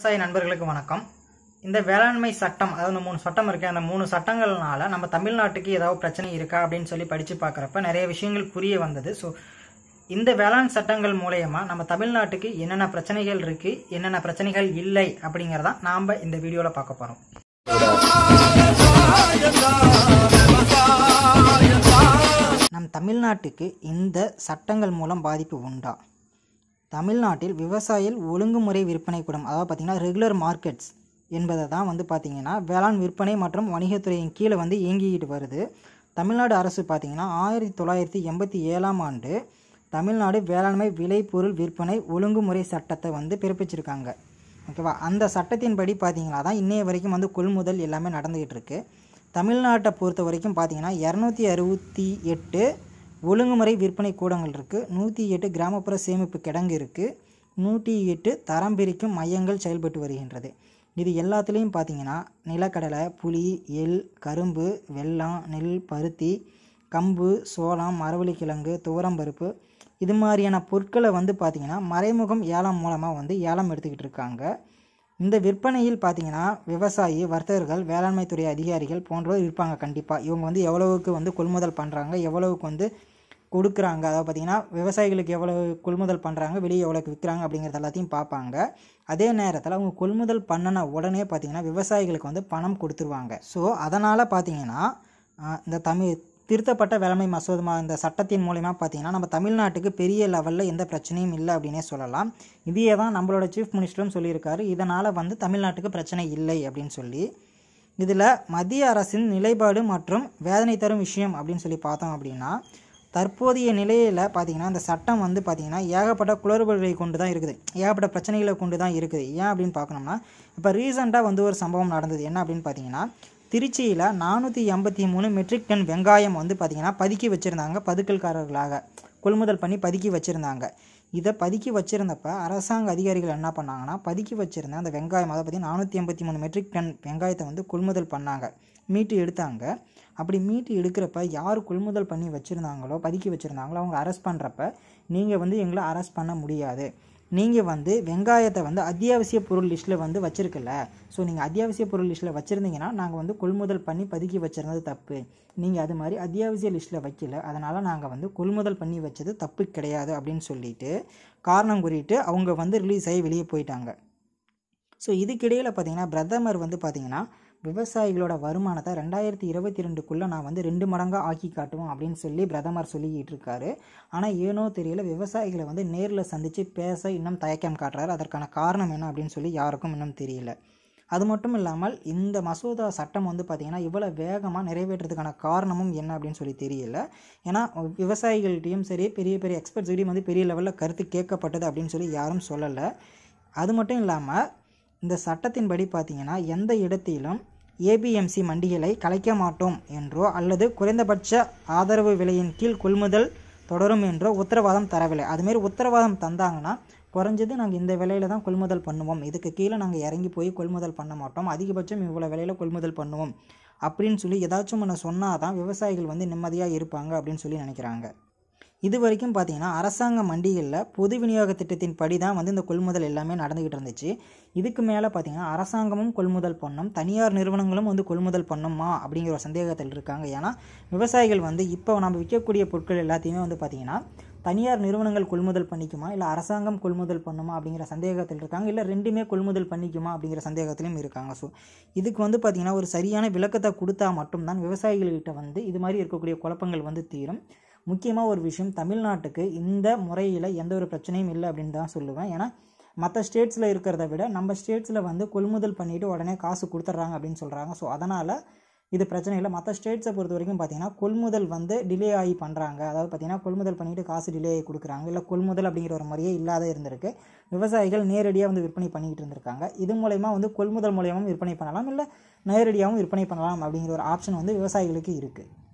விவசாய நண்பர்களுக்கு வணக்கம் இந்த வேளாண்மை சட்டம் அதாவது இந்த மூணு சட்டம் இருக்கு அந்த மூணு சட்டங்கள்னால நம்ம தமிழ்நாட்டுக்கு ஏதாவது பிரச்சனை இருக்கா அப்படின்னு சொல்லி படித்து பார்க்குறப்ப நிறைய விஷயங்கள் புரிய வந்தது ஸோ இந்த வேளாண் சட்டங்கள் மூலயமா நம்ம தமிழ்நாட்டுக்கு என்னென்ன பிரச்சனைகள் இருக்கு என்னென்ன பிரச்சனைகள் இல்லை அப்படிங்கிறத நாம் இந்த வீடியோவில் பார்க்க போகிறோம் நம் தமிழ்நாட்டுக்கு இந்த சட்டங்கள் மூலம் பாதிப்பு உண்டா தமிழ்நாட்டில் விவசாயிகள் ஒழுங்குமுறை விற்பனை கூடம் அதாவது பார்த்திங்கன்னா ரெகுலர் மார்க்கெட்ஸ் என்பதை தான் வந்து பார்த்திங்கன்னா வேளாண் விற்பனை மற்றும் வணிகத்துறையின் கீழே வந்து இயங்கிக்கிட்டு வருது தமிழ்நாடு அரசு பார்த்திங்கன்னா ஆயிரத்தி தொள்ளாயிரத்தி எண்பத்தி ஏழாம் ஆண்டு தமிழ்நாடு வேளாண்மை விளைபொருள் விற்பனை ஒழுங்குமுறை சட்டத்தை வந்து பிறப்பிச்சிருக்காங்க ஓகேவா அந்த சட்டத்தின்படி பார்த்தீங்கன்னா தான் இன்னைய வரைக்கும் வந்து கொள்முதல் எல்லாமே நடந்துகிட்டு இருக்கு தமிழ்நாட்டை பொறுத்த வரைக்கும் பார்த்தீங்கன்னா இரநூத்தி அறுபத்தி எட்டு ஒழுங்குமுறை விற்பனை கூடங்கள் இருக்குது நூற்றி எட்டு கிராமப்புற சேமிப்பு கிடங்கு இருக்குது நூற்றி எட்டு தரம் பிரிக்கும் மையங்கள் செயல்பட்டு வருகின்றது இது எல்லாத்துலேயும் பார்த்தீங்கன்னா நிலக்கடலை புளி எள் கரும்பு வெல்லம் நெல் பருத்தி கம்பு சோளம் மரவள்ளிக்கிழங்கு துவரம்பருப்பு இது மாதிரியான பொருட்களை வந்து பார்த்திங்கன்னா மறைமுகம் ஏலம் மூலமாக வந்து ஏலம் எடுத்துக்கிட்டு இருக்காங்க இந்த விற்பனையில் பார்த்தீங்கன்னா விவசாயி வர்த்தகர்கள் வேளாண்மைத்துறை அதிகாரிகள் போன்றோர் இருப்பாங்க கண்டிப்பாக இவங்க வந்து எவ்வளவுக்கு வந்து கொள்முதல் பண்ணுறாங்க எவ்வளவுக்கு வந்து கொடுக்குறாங்க அதாவது பார்த்திங்கன்னா விவசாயிகளுக்கு எவ்வளவு கொள்முதல் பண்ணுறாங்க வெளியே எவ்வளோக்கு விற்கிறாங்க அப்படிங்கிறது எல்லாத்தையும் பார்ப்பாங்க அதே நேரத்தில் அவங்க கொள்முதல் பண்ணின உடனே பார்த்திங்கன்னா விவசாயிகளுக்கு வந்து பணம் கொடுத்துருவாங்க ஸோ அதனால் பார்த்திங்கன்னா ஆஹ், இந்த தமிழ் திருத்தப்பட்ட வேளாண்மை மசோதா இந்த சட்டத்தின் மூலயமா பார்த்தீங்கன்னா நம்ம தமிழ்நாட்டுக்கு பெரிய லெவலில் எந்த பிரச்சனையும் இல்லை அப்படின்னே சொல்லலாம் இதையே தான் நம்மளோட சீஃப் மினிஸ்டரும் சொல்லியிருக்காரு இதனால் வந்து தமிழ்நாட்டுக்கு பிரச்சனை இல்லை அப்படின்னு சொல்லி இதில் மத்திய அரசின் நிலைப்பாடு மற்றும் வேதனை தரும் விஷயம் அப்படின்னு சொல்லி பார்த்தோம் அப்படின்னா தற்போதைய நிலையில் பார்த்தீங்கன்னா இந்த சட்டம் வந்து பார்த்தீங்கன்னா ஏகப்பட்ட குளறுபடிகளை கொண்டு தான் இருக்குது ஏகப்பட்ட பிரச்சனைகளை கொண்டு தான் இருக்குது ஏன் அப்படின்னு பார்க்கணும்னா இப்போ ரீசெண்டாக வந்து ஒரு சம்பவம் நடந்தது என்ன அப்படின்னு பார்த்தீங்கன்னா திருச்சியில் நானூற்றி எண்பத்தி மூணு மெட்ரிக் டன் வெங்காயம் வந்து பார்த்திங்கன்னா பதுக்கி வச்சுருந்தாங்க பதுக்கல்காரர்களாக கொள்முதல் பண்ணி பதுக்கி வச்சுருந்தாங்க இதை பதுக்கி வச்சுருந்தப்ப அரசாங்க அதிகாரிகள் என்ன பண்ணாங்கன்னா பதுக்கி வச்சுருந்த அந்த வெங்காயம் அதை பார்த்திங்கன்னா நானூற்றி எண்பத்தி மூணு மெட்ரிக் டன் வெங்காயத்தை வந்து கொள்முதல் பண்ணாங்க மீட்டு எடுத்தாங்க அப்படி மீட்டு எடுக்கிறப்ப யார் கொள்முதல் பண்ணி வச்சுருந்தாங்களோ பதுக்கி வச்சுருந்தாங்களோ அவங்க அரெஸ்ட் பண்ணுறப்ப நீங்கள் வந்து எங்களை அரெஸ்ட் பண்ண முடியாது நீங்கள் வந்து வெங்காயத்தை வந்து அத்தியாவசிய பொருள் லிஸ்ட்டில் வந்து வச்சுருக்கல ஸோ நீங்கள் அத்தியாவசிய பொருள் லிஸ்ட்டில் வச்சுருந்தீங்கன்னா நாங்கள் வந்து கொள்முதல் பண்ணி பதுக்கி வச்சிருந்தது தப்பு நீங்கள் அது மாதிரி அத்தியாவசிய லிஸ்ட்டில் வைக்கல அதனால் நாங்கள் வந்து கொள்முதல் பண்ணி வச்சது தப்பு கிடையாது அப்படின்னு சொல்லிட்டு காரணம் கூறிட்டு அவங்க வந்து ரிலீஸ் ஆகி வெளியே போயிட்டாங்க ஸோ இதுக்கிடையில் பார்த்தீங்கன்னா பிரதமர் வந்து பார்த்தீங்கன்னா விவசாயிகளோட வருமானத்தை ரெண்டாயிரத்தி இருபத்தி ரெண்டுக்குள்ளே நான் வந்து ரெண்டு மடங்காக ஆக்கி காட்டுவோம் அப்படின்னு சொல்லி பிரதமர் சொல்லிக்கிட்டு இருக்காரு ஆனால் ஏனோ தெரியல விவசாயிகளை வந்து நேரில் சந்தித்து பேச இன்னும் தயக்கம் காட்டுறாரு அதற்கான காரணம் என்ன அப்படின்னு சொல்லி யாருக்கும் இன்னும் தெரியல அது மட்டும் இல்லாமல் இந்த மசோதா சட்டம் வந்து பார்த்திங்கன்னா இவ்வளோ வேகமாக நிறைவேற்றுறதுக்கான காரணமும் என்ன அப்படின்னு சொல்லி தெரியல ஏன்னா விவசாயிகள்கிட்டையும் சரி பெரிய பெரிய எக்ஸ்பர்ட்ஸ்கிட்டையும் வந்து பெரிய லெவலில் கருத்து கேட்கப்பட்டது அப்படின்னு சொல்லி யாரும் சொல்லலை அது மட்டும் இல்லாமல் இந்த சட்டத்தின்படி பார்த்தீங்கன்னா எந்த இடத்திலும் ஏபிஎம்சி மண்டிகளை கலைக்க மாட்டோம் என்றோ அல்லது குறைந்தபட்ச ஆதரவு விலையின் கீழ் கொள்முதல் தொடரும் என்றோ உத்தரவாதம் தரவில்லை அதுமாரி உத்தரவாதம் தந்தாங்கன்னா குறைஞ்சது நாங்கள் இந்த விலையில தான் கொள்முதல் பண்ணுவோம் இதுக்கு கீழே நாங்கள் இறங்கி போய் கொள்முதல் பண்ண மாட்டோம் அதிகபட்சம் இவ்வளோ விலையில கொள்முதல் பண்ணுவோம் அப்படின்னு சொல்லி ஏதாச்சும் ஒன்று சொன்னால் தான் விவசாயிகள் வந்து நிம்மதியாக இருப்பாங்க அப்படின்னு சொல்லி நினைக்கிறாங்க இது வரைக்கும் பார்த்தீங்கன்னா அரசாங்க மண்டிகளில் பொது விநியோக திட்டத்தின் படி தான் வந்து இந்த கொள்முதல் எல்லாமே நடந்துக்கிட்டு இருந்துச்சு இதுக்கு மேலே பார்த்தீங்கன்னா அரசாங்கமும் கொள்முதல் பண்ணும் தனியார் நிறுவனங்களும் வந்து கொள்முதல் பண்ணுமா அப்படிங்கிற ஒரு சந்தேகத்தில் இருக்காங்க ஏன்னா விவசாயிகள் வந்து இப்போ நம்ம விற்கக்கூடிய பொருட்கள் எல்லாத்தையுமே வந்து பார்த்தீங்கன்னா தனியார் நிறுவனங்கள் கொள்முதல் பண்ணிக்குமா இல்லை அரசாங்கம் கொள்முதல் பண்ணுமா அப்படிங்கிற சந்தேகத்தில் இருக்காங்க இல்லை ரெண்டுமே கொள்முதல் பண்ணிக்குமா அப்படிங்கிற சந்தேகத்திலும் இருக்காங்க ஸோ இதுக்கு வந்து பார்த்திங்கன்னா ஒரு சரியான விளக்கத்தை கொடுத்தா மட்டும்தான் விவசாயிகள்கிட்ட வந்து இது மாதிரி இருக்கக்கூடிய குழப்பங்கள் வந்து தீரும் முக்கியமாக ஒரு விஷயம் தமிழ்நாட்டுக்கு இந்த முறையில் எந்த ஒரு பிரச்சனையும் இல்லை அப்படின்னு தான் சொல்லுவேன் ஏன்னா மற்ற ஸ்டேட்ஸில் இருக்கிறத விட நம்ம ஸ்டேட்ஸில் வந்து கொள்முதல் பண்ணிவிட்டு உடனே காசு கொடுத்துட்றாங்க அப்படின்னு சொல்கிறாங்க ஸோ அதனால் இது பிரச்சனை இல்லை மற்ற ஸ்டேட்ஸை பொறுத்த வரைக்கும் பார்த்தீங்கன்னா கொள்முதல் வந்து டிலே ஆகி பண்ணுறாங்க அதாவது பார்த்தீங்கன்னா கொள்முதல் பண்ணிவிட்டு காசு டிலே ஆகி கொடுக்குறாங்க இல்லை கொள்முதல் அப்படிங்கிற ஒரு முறையே இல்லாத இருந்திருக்கு விவசாயிகள் நேரடியாக வந்து விற்பனை பண்ணிக்கிட்டு இருந்திருக்காங்க இது மூலயமா வந்து கொள்முதல் மூலயமாவும் விற்பனை பண்ணலாம் இல்லை நேரடியாகவும் விற்பனை பண்ணலாம் அப்படிங்கிற ஒரு ஆப்ஷன் வந்து விவசாயிகளுக்கு இருக்குது